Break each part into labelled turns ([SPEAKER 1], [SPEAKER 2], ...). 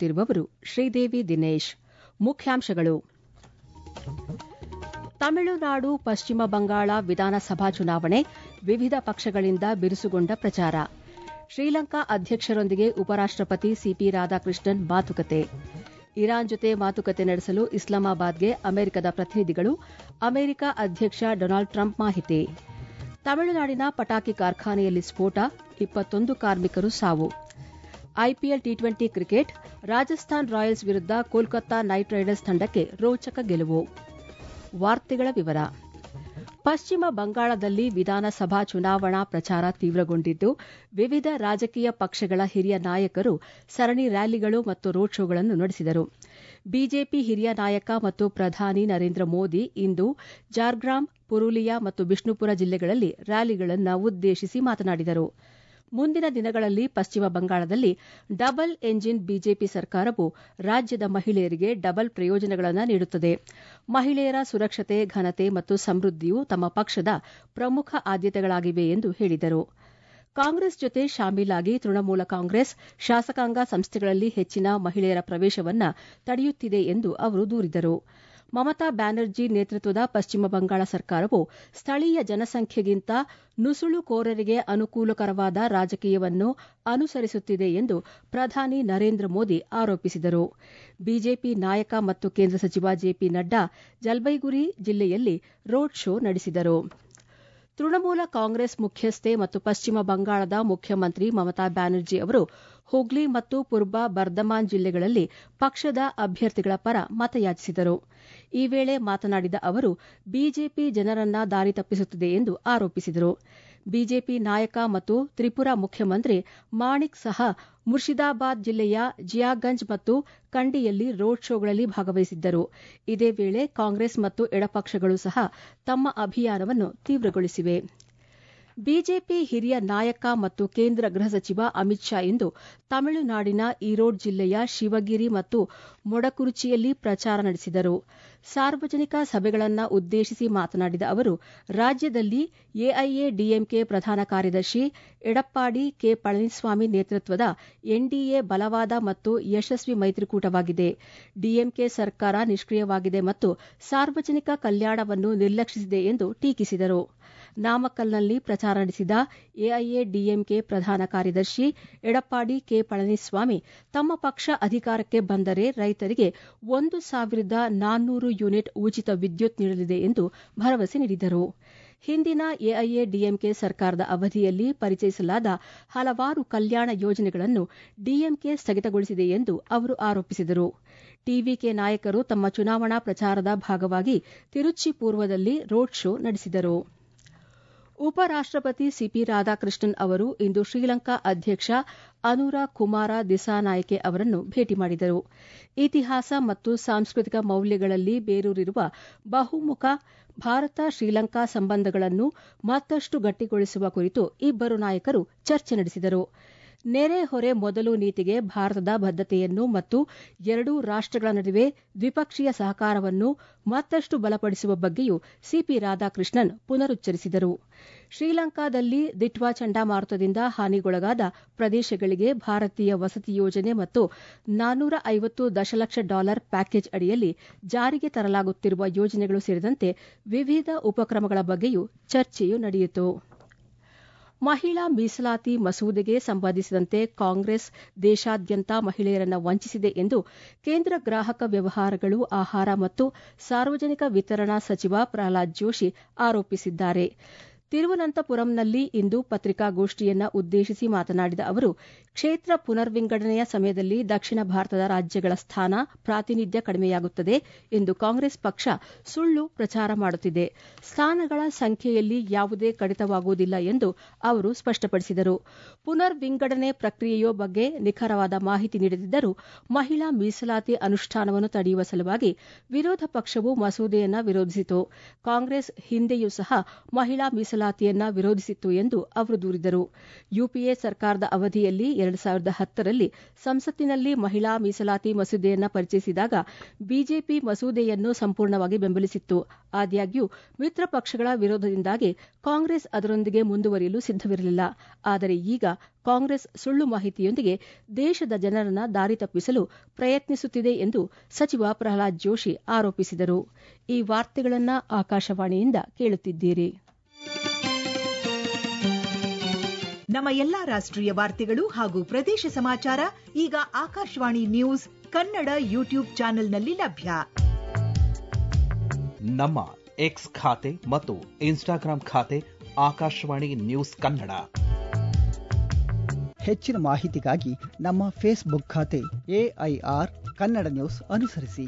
[SPEAKER 1] ಓದುತ್ತಿರುವವರು ಶ್ರೀದೇವಿ ದಿನೇಶ್ ಮುಖ್ಯಾಂಶಗಳು ತಮಿಳುನಾಡು ಪಶ್ಚಿಮ ಬಂಗಾಳ ವಿಧಾನಸಭಾ ಚುನಾವಣೆ ವಿವಿಧ ಪಕ್ಷಗಳಿಂದ ಬಿರುಸುಗೊಂಡ ಪ್ರಚಾರ ಶ್ರೀಲಂಕಾ ಅಧ್ಯಕ್ಷರೊಂದಿಗೆ ಉಪರಾಷ್ಟಪತಿ ಸಿಪಿ ರಾಧಾಕೃಷ್ಣನ್ ಮಾತುಕತೆ ಇರಾನ್ ಜೊತೆ ಮಾತುಕತೆ ನಡೆಸಲು ಇಸ್ಲಾಮಾಬಾದ್ಗೆ ಅಮೆರಿಕದ ಪ್ರತಿನಿಧಿಗಳು ಅಮೆರಿಕ ಅಧ್ಯಕ್ಷ ಡೊನಾಲ್ಡ್ ಟ್ರಂಪ್ ಮಾಹಿತಿ ತಮಿಳುನಾಡಿನ ಪಟಾಕಿ ಕಾರ್ಖಾನೆಯಲ್ಲಿ ಸ್ಫೋಟ ಇಪ್ಪತ್ತೊಂದು ಕಾರ್ಮಿಕರು ಸಾವು IPL T twenty cricket Rajasthan Royals ವಿರುದ್ಧ ಕೋಲ್ಕತ್ತಾ ನೈಟ್ ರೈಡರ್ಸ್ ತಂಡಕ್ಕೆ ರೋಚಕ ಗೆಲುವು ವಾರ್ತೆಗಳ ವಿವರ ಪಶ್ಚಿಮ ಬಂಗಾಳದಲ್ಲಿ ವಿಧಾನಸಭಾ ಚುನಾವಣಾ ಪ್ರಚಾರ ತೀವ್ರಗೊಂಡಿದ್ದು ವಿವಿಧ ರಾಜಕೀಯ ಪಕ್ಷಗಳ ಹಿರಿಯ ನಾಯಕರು ಸರಣಿ ರ್ಯಾಲಿಗಳು ಮತ್ತು ರೋಡ್ ಶೋಗಳನ್ನು ನಡೆಸಿದರು ಬಿಜೆಪಿ ಹಿರಿಯ ನಾಯಕ ಮತ್ತು ಪ್ರಧಾನಿ ನರೇಂದ್ರ ಮೋದಿ ಇಂದು ಜಾರ್ಗ್ರಾಮ್ ಪುರುಲಿಯಾ ಮತ್ತು ಬಿಷ್ಣುಪುರ ಜಿಲ್ಲೆಗಳಲ್ಲಿ ರ್ಯಾಲಿಗಳನ್ನು ಉದ್ದೇಶಿಸಿ ಮಾತನಾಡಿದರು ಮುಂದಿನ ದಿನಗಳಲ್ಲಿ ಪಶ್ಚಿಮ ಬಂಗಾಳದಲ್ಲಿ ಡಬಲ್ ಎಂಜಿನ್ ಬಿಜೆಪಿ ಸರ್ಕಾರವು ರಾಜ್ಯದ ಮಹಿಳೆಯರಿಗೆ ಡಬಲ್ ಪ್ರಯೋಜನಗಳನ್ನು ನೀಡುತ್ತದೆ ಮಹಿಳೆಯರ ಸುರಕ್ಷತೆ ಘನತೆ ಮತ್ತು ಸಮೃದ್ಧಿಯು ತಮ್ಮ ಪಕ್ಷದ ಪ್ರಮುಖ ಆದ್ಯತೆಗಳಾಗಿವೆ ಎಂದು ಹೇಳಿದರು ಕಾಂಗ್ರೆಸ್ ಜೊತೆ ಶಾಮೀಲಾಗಿ ತೃಣಮೂಲ ಕಾಂಗ್ರೆಸ್ ಶಾಸಕಾಂಗ ಸಂಸ್ಥೆಗಳಲ್ಲಿ ಹೆಚ್ಚಿನ ಮಹಿಳೆಯರ ಪ್ರವೇಶವನ್ನು ತಡೆಯುತ್ತಿದೆ ಎಂದು ಅವರು ದೂರಿದರು ಮಮತಾ ಬ್ಯಾನರ್ಜಿ ನೇತೃತ್ವದ ಪಶ್ಚಿಮ ಬಂಗಾಳ ಸರ್ಕಾರವು ಸ್ಥಳೀಯ ಜನಸಂಖ್ಯೆಗಿಂತ ನುಸುಳುಕೋರರಿಗೆ ಅನುಕೂಲಕರವಾದ ರಾಜಕೀಯವನ್ನು ಅನುಸರಿಸುತ್ತಿದೆ ಎಂದು ಪ್ರಧಾನಿ ನರೇಂದ್ರ ಮೋದಿ ಆರೋಪಿಸಿದರು ಬಿಜೆಪಿ ನಾಯಕ ಮತ್ತು ಕೇಂದ್ರ ಸಚಿವ ಜೆಪಿ ನಡ್ಡಾ ಜಲ್ವೈಗುರಿ ಜಿಲ್ಲೆಯಲ್ಲಿ ರೋಡ್ ಶೋ ನಡೆಸಿದರು ತೃಣಮೂಲ ಕಾಂಗ್ರೆಸ್ ಮುಖ್ಯಸ್ಥೆ ಮತ್ತು ಪಶ್ಚಿಮ ಬಂಗಾಳದ ಮುಖ್ಯಮಂತ್ರಿ ಮಮತಾ ಬ್ಯಾನರ್ಜಿ ಅವರು ಹುಗ್ಲಿ ಮತ್ತು ಪೂರ್ಬ ಬರ್ದಮಾನ್ ಜಿಲ್ಲೆಗಳಲ್ಲಿ ಪಕ್ಷದ ಅಭ್ಯರ್ಥಿಗಳ ಪರ ಮತಯಾಚಿಸಿದರು ಈ ವೇಳೆ ಮಾತನಾಡಿದ ಅವರು ಬಿಜೆಪಿ ಜನರನ್ನ ದಾರಿ ತಪ್ಪಿಸುತ್ತಿದೆ ಎಂದು ಆರೋಪಿಸಿದರು ಬಿಜೆಪಿ ನಾಯಕ ಮತ್ತು ತ್ರಿಪುರಾ ಮುಖ್ಯಮಂತ್ರಿ ಮಾಣಿಕ್ ಸಹ ಮುರ್ಷಿದಾಬಾದ್ ಜಿಲ್ಲೆಯ ಜಿಯಾಗಂಜ್ ಮತ್ತು ಕಂಡಿಯಲ್ಲಿ ರೋಡ್ ಶೋಗಳಲ್ಲಿ ಭಾಗವಹಿಸಿದ್ದರು ಇದೇ ವೇಳೆ ಕಾಂಗ್ರೆಸ್ ಮತ್ತು ಎಡಪಕ್ಷಗಳು ಸಹ ತಮ್ಮ ಅಭಿಯಾನವನ್ನು ತೀವ್ರಗೊಳಿಸಿವೆ ಬಿಜೆಪಿ ಹಿರಿಯ ನಾಯಕ ಮತ್ತು ಕೇಂದ್ರ ಗೃಹ ಸಚಿವ ಅಮಿತ್ ಶಾ ಇಂದು ತಮಿಳುನಾಡಿನ ಈರೋಡ್ ಜಿಲ್ಲೆಯ ಶಿವಗಿರಿ ಮತ್ತು ಮೊಡಕುರುಚಿಯಲ್ಲಿ ಪ್ರಚಾರ ನಡೆಸಿದರು ಸಾರ್ವಜನಿಕ ಸಭೆಗಳನ್ನು ಉದ್ದೇಶಿಸಿ ಮಾತನಾಡಿದ ಅವರು ರಾಜ್ಯದಲ್ಲಿ ಎಐಎಡಿಎಂಕೆ ಪ್ರಧಾನ ಕಾರ್ಯದರ್ಶಿ ಎಡಪ್ಪಾಡಿ ಕೆ ಪಳನಿಸ್ವಾಮಿ ನೇತೃತ್ವದ ಎನ್ಡಿಎ ಬಲವಾದ ಮತ್ತು ಯಶಸ್ವಿ ಮೈತ್ರಿಕೂಟವಾಗಿದೆ ಡಿಎಂಕೆ ಸರ್ಕಾರ ನಿಷ್ಕ್ರಿಯವಾಗಿದೆ ಮತ್ತು ಸಾರ್ವಜನಿಕ ಕಲ್ಯಾಣವನ್ನು ನಿರ್ಲಕ್ಷಿಸಿದೆ ಎಂದು ಟೀಕಿಸಿದರು ನಾಮಕ್ಕಲ್ನಲ್ಲಿ ಪ್ರಚಾರ ನಡೆಸಿದ ಎಐಎಡಿಎಂಕೆ ಪ್ರಧಾನ ಕಾರ್ಯದರ್ಶಿ ಎಡಪ್ಪಾಡಿ ಕೆ ಪಳನಿಸ್ವಾಮಿ ತಮ್ಮ ಪಕ್ಷ ಅಧಿಕಾರಕ್ಕೆ ಬಂದರೆ ರೈತರಿಗೆ ಒಂದು ಸಾವಿರದ ನಾನ್ನೂರು ಯೂನಿಟ್ ಉಚಿತ ವಿದ್ಯುತ್ ನೀಡಲಿದೆ ಎಂದು ಭರವಸೆ ನೀಡಿದರು ಹಿಂದಿನ ಎಐಎಡಿಎಂಕೆ ಸರ್ಕಾರದ ಅವಧಿಯಲ್ಲಿ ಪರಿಚಯಿಸಲಾದ ಹಲವಾರು ಕಲ್ಯಾಣ ಯೋಜನೆಗಳನ್ನು ಡಿಎಂಕೆ ಸ್ಥಗಿತಗೊಳಿಸಿದೆ ಎಂದು ಅವರು ಆರೋಪಿಸಿದರು ಟಿವಿಕೆ ನಾಯಕರು ತಮ್ಮ ಚುನಾವಣಾ ಪ್ರಚಾರದ ಭಾಗವಾಗಿ ತಿರುಚಿ ಪೂರ್ವದಲ್ಲಿ ರೋಡ್ ಶೋ ನಡೆಸಿದರು ಉಪರಾಷ್ಟಪತಿ ಸಿಪಿ ರಾಧಾಕೃಷ್ಣನ್ ಅವರು ಇಂದು ಶ್ರೀಲಂಕಾ ಅಧ್ಯಕ್ಷ ಅನುರಾ ಕುಮಾರ ದಿಸಾನಾಯ್ಕೆ ಅವರನ್ನು ಭೇಟಿ ಮಾಡಿದರು ಇತಿಹಾಸ ಮತ್ತು ಸಾಂಸ್ಕೃತಿಕ ಮೌಲ್ಯಗಳಲ್ಲಿ ಬೇರೂರಿರುವ ಬಹುಮುಖ ಭಾರತ ಶ್ರೀಲಂಕಾ ಸಂಬಂಧಗಳನ್ನು ಮತ್ತಷ್ಟು ಗಟ್ಟಿಗೊಳಿಸುವ ಕುರಿತು ಇಬ್ಬರು ನಾಯಕರು ಚರ್ಚೆ ನಡೆಸಿದರು ನೆರೆ ಹೊರೆ ಮೊದಲು ನೀತಿಗೆ ಭಾರತದ ಬದ್ದತೆಯನ್ನು ಮತ್ತು ಎರಡೂ ರಾಷ್ಟಗಳ ನಡುವೆ ದ್ವಿಪಕ್ಷೀಯ ಸಹಕಾರವನ್ನು ಮತ್ತಷ್ಟು ಬಲಪಡಿಸುವ ಬಗ್ಗೆಯೂ ಸಿಪಿ ರಾಧಾಕೃಷ್ಣನ್ ಪುನರುಚ್ಚರಿಸಿದರು ಶ್ರೀಲಂಕಾದಲ್ಲಿ ದಿಟ್ವಾ ಚಂಡಮಾರುತದಿಂದ ಹಾನಿಗೊಳಗಾದ ಪ್ರದೇಶಗಳಿಗೆ ಭಾರತೀಯ ವಸತಿ ಯೋಜನೆ ಮತ್ತು ನಾನ್ನೂರ ಐವತ್ತು ದಶಲಕ್ಷ ಡಾಲರ್ ಪ್ಯಾಕೇಜ್ ಅಡಿಯಲ್ಲಿ ಜಾರಿಗೆ ತರಲಾಗುತ್ತಿರುವ ಯೋಜನೆಗಳು ಸೇರಿದಂತೆ ವಿವಿಧ ಉಪಕ್ರಮಗಳ ಬಗ್ಗೆಯೂ ಚರ್ಚೆಯು ನಡೆಯಿತು ಮಹಿಳಾ ಮೀಸಲಾತಿ ಮಸೂದೆಗೆ ಸಂಬಂಧಿಸಿದಂತೆ ಕಾಂಗ್ರೆಸ್ ದೇಶಾದ್ಯಂತ ಮಹಿಳೆಯರನ್ನು ವಂಚಿಸಿದೆ ಎಂದು ಕೇಂದ್ರ ಗ್ರಾಹಕ ವ್ಯವಹಾರಗಳು ಆಹಾರ ಮತ್ತು ಸಾರ್ವಜನಿಕ ವಿತರಣಾ ಸಚಿವ ಪ್ರಹ್ಲಾದ್ ಜೋಶಿ ಆರೋಪಿಸಿದ್ದಾರೆ ತಿರುವನಂತಪುರಂನಲ್ಲಿ ಇಂದು ಪತ್ರಿಕಾಗೋಷ್ಠಿಯನ್ನು ಉದ್ದೇಶಿಸಿ ಮಾತನಾಡಿದ ಅವರು ಕ್ಷೇತ್ರ ಪುನರ್ವಿಂಗಡಣೆಯ ಸಮಯದಲ್ಲಿ ದಕ್ಷಿಣ ಭಾರತದ ರಾಜ್ಯಗಳ ಸ್ಥಾನ ಪ್ರಾತಿನಿಧ್ಯ ಕಡಿಮೆಯಾಗುತ್ತದೆ ಎಂದು ಕಾಂಗ್ರೆಸ್ ಪಕ್ಷ ಸುಳ್ಳು ಪ್ರಚಾರ ಮಾಡುತ್ತಿದೆ ಸ್ಥಾನಗಳ ಸಂಖ್ಯೆಯಲ್ಲಿ ಯಾವುದೇ ಕಡಿತವಾಗುವುದಿಲ್ಲ ಎಂದು ಅವರು ಸ್ಪಷ್ಟಪಡಿಸಿದರು ಪುನರ್ ವಿಂಗಡಣೆ ಪ್ರಕ್ರಿಯೆಯ ಬಗ್ಗೆ ನಿಖರವಾದ ಮಾಹಿತಿ ನೀಡದಿದ್ದರೂ ಮಹಿಳಾ ಮೀಸಲಾತಿ ಅನುಷ್ಠಾನವನ್ನು ತಡೆಯುವ ಸಲುವಾಗಿ ವಿರೋಧ ಪಕ್ಷವು ಮಸೂದೆಯನ್ನು ವಿರೋಧಿಸಿತು ಕಾಂಗ್ರೆಸ್ ಹಿಂದೆಯೂ ಸಹ ಮಹಿಳಾ ಮೀಸಲಾತಿ ಮೀಸಲಾತಿಯನ್ನ ವಿರೋಧಿಸಿತ್ತು ಎಂದು ಅವರು ದೂರಿದರು ಯುಪಿಎ ಸರ್ಕಾರದ ಅವಧಿಯಲ್ಲಿ ಎರಡು ಸಾವಿರದ ಹತ್ತರಲ್ಲಿ ಸಂಸತ್ತಿನಲ್ಲಿ ಮಹಿಳಾ ಮೀಸಲಾತಿ ಮಸೂದೆಯನ್ನ ಪರಿಚಯಿಸಿದಾಗ ಬಿಜೆಪಿ ಮಸೂದೆಯನ್ನು ಸಂಪೂರ್ಣವಾಗಿ ಬೆಂಬಲಿಸಿತ್ತು ಆದಾಗ್ಯೂ ಮಿತ್ರ ಪಕ್ಷಗಳ ವಿರೋಧದಿಂದಾಗಿ ಕಾಂಗ್ರೆಸ್ ಅದರೊಂದಿಗೆ ಮುಂದುವರಿಯಲು ಸಿದ್ದವಿರಲಿಲ್ಲ ಆದರೆ ಈಗ ಕಾಂಗ್ರೆಸ್ ಸುಳ್ಳು ಮಾಹಿತಿಯೊಂದಿಗೆ ದೇಶದ ಜನರನ್ನ ದಾರಿ ತಪ್ಪಿಸಲು ಪ್ರಯತ್ನಿಸುತ್ತಿದೆ ಎಂದು ಸಚಿವ ಪ್ರಹ್ಲಾದ್ ಜೋಶಿ ಆರೋಪಿಸಿದರು ಈ ವಾರ್ತೆಗಳನ್ನು ಆಕಾಶವಾಣಿಯಿಂದ ಕೇಳುತ್ತಿದ್ದೀರಿ
[SPEAKER 2] ನಮ್ಮ ಎಲ್ಲಾ ರಾಷ್ಟ್ರೀಯ ವಾರ್ತೆಗಳು ಹಾಗೂ ಪ್ರದೇಶ ಸಮಾಚಾರ ಈಗ ಆಕಾಶವಾಣಿ ನ್ಯೂಸ್ ಕನ್ನಡ ಯೂಟ್ಯೂಬ್ ಚಾನೆಲ್ನಲ್ಲಿ ಲಭ್ಯ
[SPEAKER 3] ನಮ್ಮ ಎಕ್ಸ್ ಖಾತೆ ಮತ್ತು ಇನ್ಸ್ಟಾಗ್ರಾಂ ಖಾತೆ ಆಕಾಶವಾಣಿ ನ್ಯೂಸ್ ಕನ್ನಡ
[SPEAKER 4] ಹೆಚ್ಚಿನ ಮಾಹಿತಿಗಾಗಿ ನಮ್ಮ ಫೇಸ್ಬುಕ್ ಖಾತೆ ಎಐಆರ್ ಕನ್ನಡ ನ್ಯೂಸ್ ಅನುಸರಿಸಿ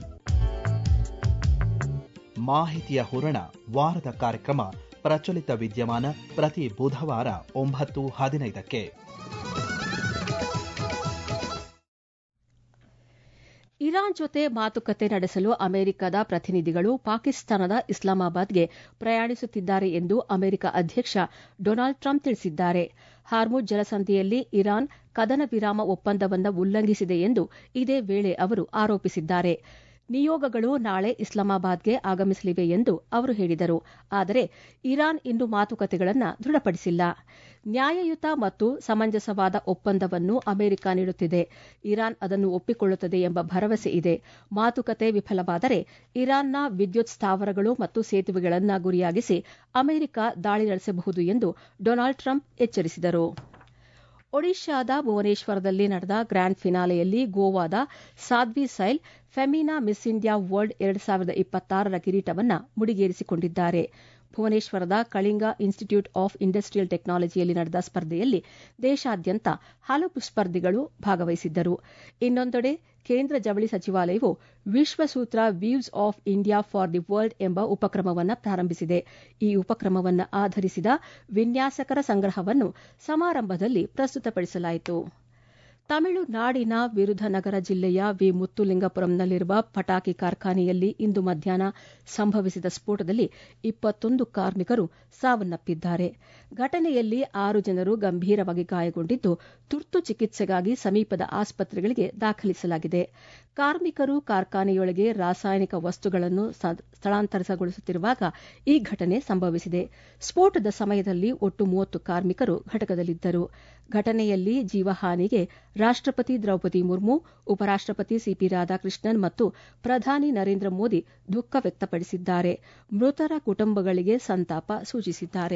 [SPEAKER 3] ಮಾಹಿತಿಯ ಹೂರಣ ವಾರದ ಕಾರ್ಯಕ್ರಮ ಪ್ರಚಲಿತ ವಿದ್ಯಮಾನ ಪ್ರತಿ ಬುಧವಾರ ಒಂಬತ್ತು ಹದಿನೈದಕ್ಕೆ
[SPEAKER 1] ಇರಾನ್ ಜೊತೆ ಮಾತುಕತೆ ನಡೆಸಲು ಅಮೆರಿಕದ ಪ್ರತಿನಿಧಿಗಳು ಪಾಕಿಸ್ತಾನದ ಇಸ್ಲಾಮಾಬಾದ್ಗೆ ಪ್ರಯಾಣಿಸುತ್ತಿದ್ದಾರೆ ಎಂದು ಅಮೆರಿಕ ಅಧ್ಯಕ್ಷ ಡೊನಾಲ್ಡ್ ಟ್ರಂಪ್ ತಿಳಿಸಿದ್ದಾರೆ ಹಾರ್ಮುಜ್ ಜಲಸಂಧಿಯಲ್ಲಿ ಇರಾನ್ ಕದನ ವಿರಾಮ ಒಪ್ಪಂದವನ್ನು ಉಲ್ಲಂಘಿಸಿದೆ ಎಂದು ಇದೇ ವೇಳೆ ಅವರು ಆರೋಪಿಸಿದ್ದಾರೆ ನಿಯೋಗಗಳು ನಾಳೆ ಇಸ್ಲಾಮಾಬಾದ್ಗೆ ಆಗಮಿಸಲಿವೆ ಎಂದು ಅವರು ಹೇಳಿದರು ಆದರೆ ಇರಾನ್ ಇನ್ನೂ ಮಾತುಕತೆಗಳನ್ನು ದೃಢಪಡಿಸಿಲ್ಲ ನ್ಯಾಯಯುತ ಮತ್ತು ಸಮಂಜಸವಾದ ಒಪ್ಪಂದವನ್ನು ಅಮೆರಿಕ ನೀಡುತ್ತಿದೆ ಇರಾನ್ ಅದನ್ನು ಒಪ್ಪಿಕೊಳ್ಳುತ್ತದೆ ಎಂಬ ಭರವಸೆ ಇದೆ ಮಾತುಕತೆ ವಿಫಲವಾದರೆ ಇರಾನ್ನ ವಿದ್ಯುತ್ ಸ್ಥಾವರಗಳು ಮತ್ತು ಸೇತುವೆಗಳನ್ನು ಗುರಿಯಾಗಿಸಿ ಅಮೆರಿಕ ದಾಳಿ ನಡೆಸಬಹುದು ಎಂದು ಡೊನಾಲ್ಡ್ ಟ್ರಂಪ್ ಎಚ್ಚರಿಸಿದರು ಒಡಿಶಾದ ಭುವನೇಶ್ವರದಲ್ಲಿ ನಡೆದ ಗ್ರ್ಯಾಂಡ್ ಫಿನಾಲೆಯಲ್ಲಿ ಗೋವಾದ Sadhvi Sail Femina Miss India World ಎರಡು ಸಾವಿರದ ಇಪ್ಪತ್ತಾರರ ಕಿರೀಟವನ್ನು ಮುಡಿಗೇರಿಸಿಕೊಂಡಿದ್ದಾರೆ ಭುವನೇಶ್ವರದ ಕಳಿಂಗ ಇನ್ಸ್ಟಿಟ್ಯೂಟ್ ಆಫ್ ಇಂಡಸ್ಟ್ರಿಯಲ್ ಟೆಕ್ನಾಲಜಿಯಲ್ಲಿ ನಡೆದ ಸ್ಪರ್ಧೆಯಲ್ಲಿ ದೇಶಾದ್ಯಂತ ಹಲವು ಸ್ಪರ್ಧಿಗಳು ಭಾಗವಹಿಸಿದ್ದರು ಇನ್ನೊಂದೆಡೆ ಕೇಂದ್ರ ಜವಳಿ ಸಚಿವಾಲಯವು Vishwasutra weaves of India for the world ಎಂಬ ಉಪಕ್ರಮವನ್ನು ಪ್ರಾರಂಭಿಸಿದೆ ಈ ಉಪಕ್ರಮವನ್ನು ಆಧರಿಸಿದ ವಿನ್ಯಾಸಕರ ಸಂಗ್ರಹವನ್ನು ಸಮಾರಂಭದಲ್ಲಿ ಪ್ರಸ್ತುತಪಡಿಸಲಾಯಿತು ತಮಿಳುನಾಡಿನ ವಿರುಧನಗರ ಜಿಲ್ಲೆಯ ವಿ ಮುತ್ತುಲಿಂಗಪುರಂನಲ್ಲಿರುವ ಪಟಾಕಿ ಕಾರ್ಖಾನೆಯಲ್ಲಿ ಇಂದು ಮಧ್ಯಾಹ್ನ ಸಂಭವಿಸಿದ ಸ್ಫೋಟದಲ್ಲಿ ಇಪ್ಪತ್ತೊಂದು ಕಾರ್ಮಿಕರು ಸಾವನ್ನಪ್ಪಿದ್ದಾರೆ ಘಟನೆಯಲ್ಲಿ ಆರು ಜನರು ಗಂಭೀರವಾಗಿ ಗಾಯಗೊಂಡಿದ್ದು ತುರ್ತು ಚಿಕಿತ್ಸೆಗಾಗಿ ಸಮೀಪದ ಆಸ್ಪತ್ರೆಗಳಿಗೆ ದಾಖಲಿಸಲಾಗಿದೆ ಕಾರ್ಮಿಕರು ಕಾರ್ಖಾನೆಯೊಳಗೆ ರಾಸಾಯನಿಕ ವಸ್ತುಗಳನ್ನು ಸ್ಥಳಾಂತರಗೊಳಿಸುತ್ತಿರುವಾಗ ಈ ಘಟನೆ ಸಂಭವಿಸಿದೆ ಸ್ಫೋಟದ ಸಮಯದಲ್ಲಿ ಒಟ್ಟು ಮೂವತ್ತು ಕಾರ್ಮಿಕರು ಘಟಕದಲ್ಲಿದ್ದರು ಘಟನೆಯಲ್ಲಿ ಜೀವಹಾನಿಗೆ ರಾಷ್ಟಪತಿ ದ್ರೌಪದಿ ಮುರ್ಮು ಉಪರಾಷ್ಟಪತಿ ಸಿಪಿ ರಾಧಾಕೃಷ್ಣನ್ ಮತ್ತು ಪ್ರಧಾನಿ ನರೇಂದ್ರ ಮೋದಿ ದುಃಖ ವ್ಯಕ್ತಪಡಿಸಿದ್ದಾರೆ ಮೃತರ ಕುಟುಂಬಗಳಿಗೆ ಸಂತಾಪ ಸೂಚಿಸಿದ್ದಾರೆ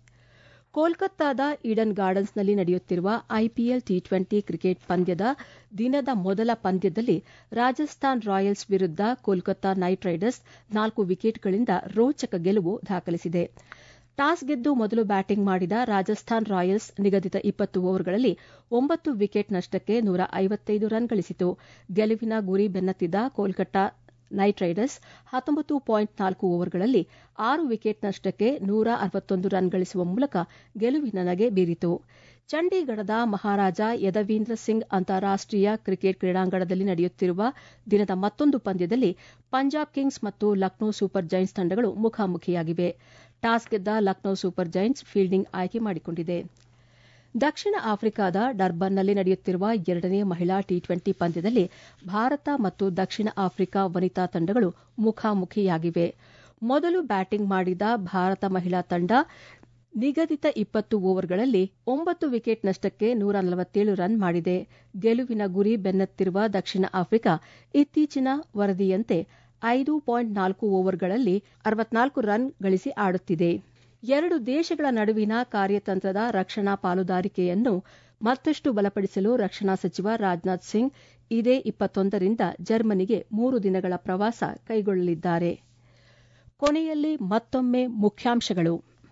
[SPEAKER 1] ಕೋಲ್ಕತ್ತಾದ ಈಡನ್ ಗಾರ್ಡನ್ಸ್ನಲ್ಲಿ ನಡೆಯುತ್ತಿರುವ ಐಪಿಎಲ್ ಟಿ ಟ್ವೆಂಟಿ ಕ್ರಿಕೆಟ್ ಪಂದ್ಯದ ದಿನದ ಮೊದಲ ಪಂದ್ಯದಲ್ಲಿ ರಾಜಸ್ಥಾನ್ ರಾಯಲ್ಸ್ ವಿರುದ್ಧ ಕೋಲ್ಕತ್ತಾ ನೈಟ್ ರೈಡರ್ಸ್ ನಾಲ್ಕು ವಿಕೆಟ್ಗಳಿಂದ ರೋಚಕ ಗೆಲುವು ದಾಖಲಿಸಿದೆ ಟಾಸ್ ಗೆದ್ದು ಮೊದಲು ಬ್ಯಾಟಿಂಗ್ ಮಾಡಿದ ರಾಜಸ್ಥಾನ್ ರಾಯಲ್ಸ್ ನಿಗದಿತ ಇಪ್ಪತ್ತು ಓವರ್ಗಳಲ್ಲಿ ಒಂಬತ್ತು ವಿಕೆಟ್ ನಷ್ಟಕ್ಕೆ ನೂರ ಐವತ್ತೈದು ರನ್ ಗಳಿಸಿತು ಗೆಲುವಿನ ಗುರಿ ಬೆನ್ನತ್ತಿದ್ದ ಕೋಲ್ಕತ್ತಾ ನೈಟ್ ರೈಡರ್ಸ್ ಹತ್ತೊಂಬತ್ತು ಪಾಯಿಂಟ್ ನಾಲ್ಕು ಓವರ್ಗಳಲ್ಲಿ ಆರು ವಿಕೆಟ್ ನಷ್ಟಕ್ಕೆ ನೂರ ಅರವತ್ತೊಂದು ರನ್ ಗಳಿಸುವ ಮೂಲಕ ಗೆಲುವಿನ ನಗೆ ಬೀರಿತು ಚಂಡೀಗಢದ ಮಹಾರಾಜ ಯದವೀಂದ್ರ ಸಿಂಗ್ ಅಂತಾರಾಷ್ಟೀಯ ಕ್ರಿಕೆಟ್ ಕ್ರೀಡಾಂಗಣದಲ್ಲಿ ನಡೆಯುತ್ತಿರುವ ದಿನದ ಮತ್ತೊಂದು ಪಂದ್ಯದಲ್ಲಿ ಪಂಜಾಬ್ ಕಿಂಗ್ಸ್ ಮತ್ತು ಲಕ್ನೋ ಸೂಪರ್ ಜೈಂಟ್ಸ್ ತಂಡಗಳು ಮುಖಾಮುಖಿಯಾಗಿವೆ ಟಾಸ್ ಗೆದ್ದ ಲಕ್ನೋ ಸೂಪರ್ ಜೈಂಟ್ಸ್ ಫೀಲ್ಡಿಂಗ್ ಆಯ್ಕೆ ಮಾಡಿಕೊಂಡಿದೆ ದಕ್ಷಿಣ ಆಫ್ರಿಕಾದ ಡರ್ಬನ್ನಲ್ಲಿ ನಡೆಯುತ್ತಿರುವ ಎರಡನೇ ಮಹಿಳಾ ಟಿ ಟ್ವೆಂಟಿ ಪಂದ್ಯದಲ್ಲಿ ಭಾರತ ಮತ್ತು ದಕ್ಷಿಣ ಆಫ್ರಿಕಾ ವನಿತಾ ತಂಡಗಳು ಮುಖಾಮುಖಿಯಾಗಿವೆ ಮೊದಲು ಬ್ಯಾಟಿಂಗ್ ಮಾಡಿದ ಭಾರತ ಮಹಿಳಾ ತಂಡ ನಿಗದಿತ ಇಪ್ಪತ್ತು ಓವರ್ಗಳಲ್ಲಿ ಒಂಬತ್ತು ವಿಕೆಟ್ ನಷ್ಟಕ್ಕೆ ನೂರ ನಲವತ್ತೇಳು ರನ್ ಮಾಡಿದೆ ಗೆಲುವಿನ ಗುರಿ ಬೆನ್ನತ್ತಿರುವ ದಕ್ಷಿಣ ಆಫ್ರಿಕಾ ಇತ್ತೀಚಿನ ವರದಿಯಂತೆ ಐದು ಪಾಯಿಂಟ್ ನಾಲ್ಕು ಓವರ್ಗಳಲ್ಲಿ ಅರವತ್ನಾಲ್ಕು ರನ್ ಗಳಿಸಿ ಆಡುತ್ತಿದೆ ಎರಡು ದೇಶಗಳ ನಡುವಿನ ಕಾರ್ಯತಂತ್ರದ ರಕ್ಷಣಾ ಪಾಲುದಾರಿಕೆಯನ್ನು ಮತ್ತಷ್ಟು ಬಲಪಡಿಸಲು ರಕ್ಷಣಾ ಸಚಿವ ರಾಜನಾಥ್ ಸಿಂಗ್ ಇದೇ ಇಪ್ಪತ್ತೊಂದರಿಂದ ಜರ್ಮನಿಗೆ ಮೂರು ದಿನಗಳ ಪ್ರವಾಸ ಕೈಗೊಳ್ಳಲಿದ್ದಾರೆ ಕೊನೆಯಲ್ಲಿ ಮತ್ತೊಮ್ಮೆ ಮುಖ್ಯಾಂಶಗಳು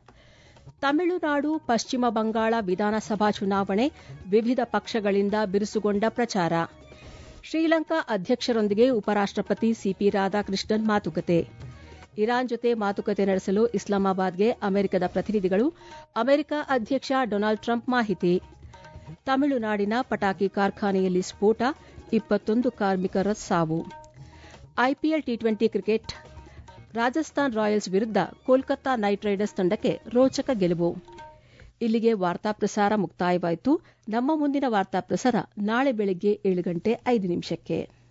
[SPEAKER 1] ತಮಿಳುನಾಡು ಪಶ್ಚಿಮ ಬಂಗಾಳ ವಿಧಾನಸಭಾ ಚುನಾವಣೆ ವಿವಿಧ ಪಕ್ಷಗಳಿಂದ ಬಿರುಸುಗೊಂಡ ಪ್ರಚಾರ ಶ್ರೀಲಂಕಾ ಅಧ್ಯಕ್ಷರೊಂದಿಗೆ ಉಪರಾಷ್ಟಪತಿ ಸಿಪಿ ರಾಧಾಕೃಷ್ಣನ್ ಮಾತುಕತೆ ಇರಾನ್ ಜೊತೆ ಮಾತುಕತೆ ನಡೆಸಲು ಇಸ್ಲಾಮಾಬಾದ್ಗೆ ಅಮೆರಿಕದ ಪ್ರತಿನಿಧಿಗಳು ಅಮೆರಿಕ ಅಧ್ಯಕ್ಷ ಡೊನಾಲ್ಡ್ ಟ್ರಂಪ್ ಮಾಹಿತಿ ತಮಿಳುನಾಡಿನ ಪಟಾಕಿ ಕಾರ್ಖಾನೆಯಲ್ಲಿ ಸ್ಫೋಟ ಇಪ್ಪತ್ತೊಂದು ಕಾರ್ಮಿಕರ ಸಾವು IPL T twenty cricket Rajasthan Royals ವಿರುದ್ಧ ಕೋಲ್ಕತ್ತಾ ನೈಟ್ ರೈಡರ್ಸ್ ತಂಡಕ್ಕೆ ರೋಚಕ ಗೆಲುವು ಇಲ್ಲಿಗೆ ವಾರ್ತಾ ಪ್ರಸಾರ ಮುಕ್ತಾಯವಾಯಿತು ನಮ್ಮ ಮುಂದಿನ ವಾರ್ತಾ ಪ್ರಸಾರ ನಾಳೆ ಬೆಳಗ್ಗೆ ಏಳು ಗಂಟೆ ಐದು ನಿಮಿಷಕ್ಕೆ